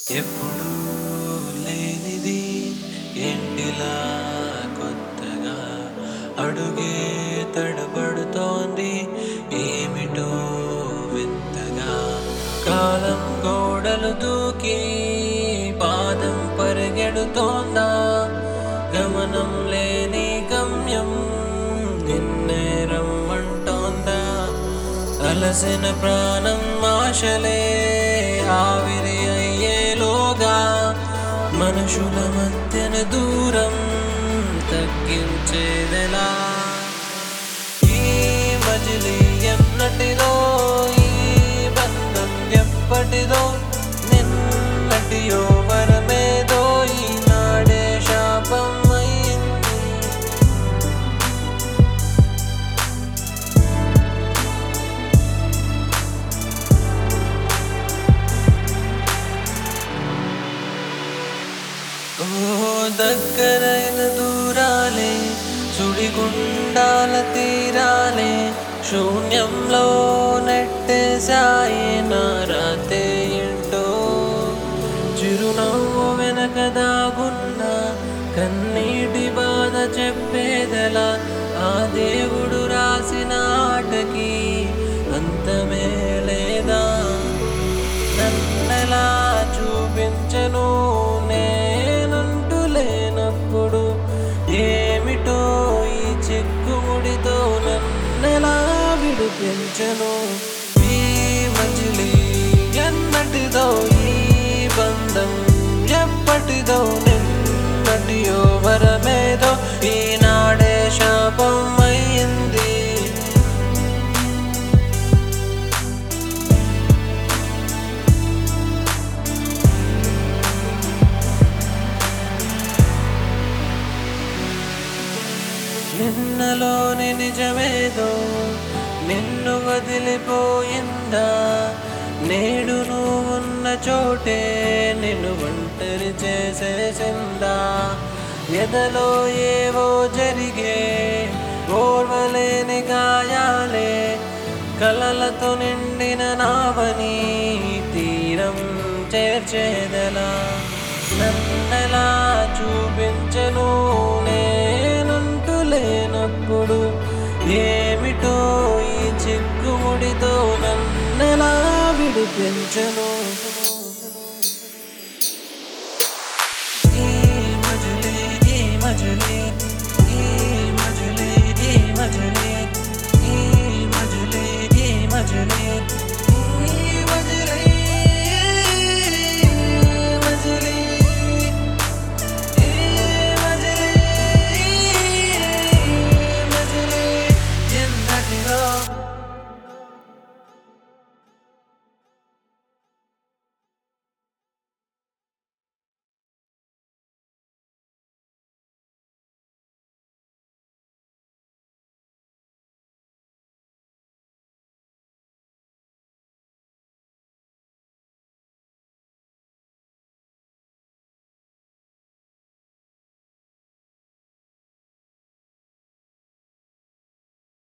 ఎప్పుడూ లేనిది ఏంటిలా కొత్తగా అడుగే తడబడుతోంది ఏమిటో వింతగా కాలం గోడలు దూకి పాదం పరిగెడుతోందా గమనం లేని గమ్యం నిన్నే రమ్మంటోందా అలసిన ప్రాణం ఆశలే ఆవిరి అయ్యేలోగా మనుషుల మధ్యన దూరం తగ్గించేదెలా ఈ మజిలీ ఎన్నటిదో ఈ బంధం ఎప్పటిదో నిన్నటియో వరమేదో ఈనాడే శాపం అయింది ఓ దగ్గరైన దూరాలే సుడిగుండాల తీరాలే శూన్యంలో నెట్టేశాయి నా రాతే ఏంటో చిరునవ్వు వెనక దాగున్న కన్నీటి బాధ చెప్పేదెలా ఆ దేవుడు రాసిన ఆటకి అంతమే లేదా నన్నెలా చూపించను నేనంటూ లేనప్పుడు ఏమిటో ఈ చిక్కుముడితో నన్నెలా విడిపించను ఈ మజిలీ ఎన్నటిదో ఈ బంధం ఎప్పటిదో నిన్నటియో వరమేదో ఈనాడే శాపం అయింది నిన్నలోని నిజమేదో నిన్ను వదిలిపోయిందా నేడు నువ్వున్న చోటే నిన్ను ఒంటరి చేసేసిందా ఎదలో ఏవో జరిగే ఓర్వలేని గాయాలే కలలతో నిండిన నావని తీరం చేర్చేదలా నన్నెలా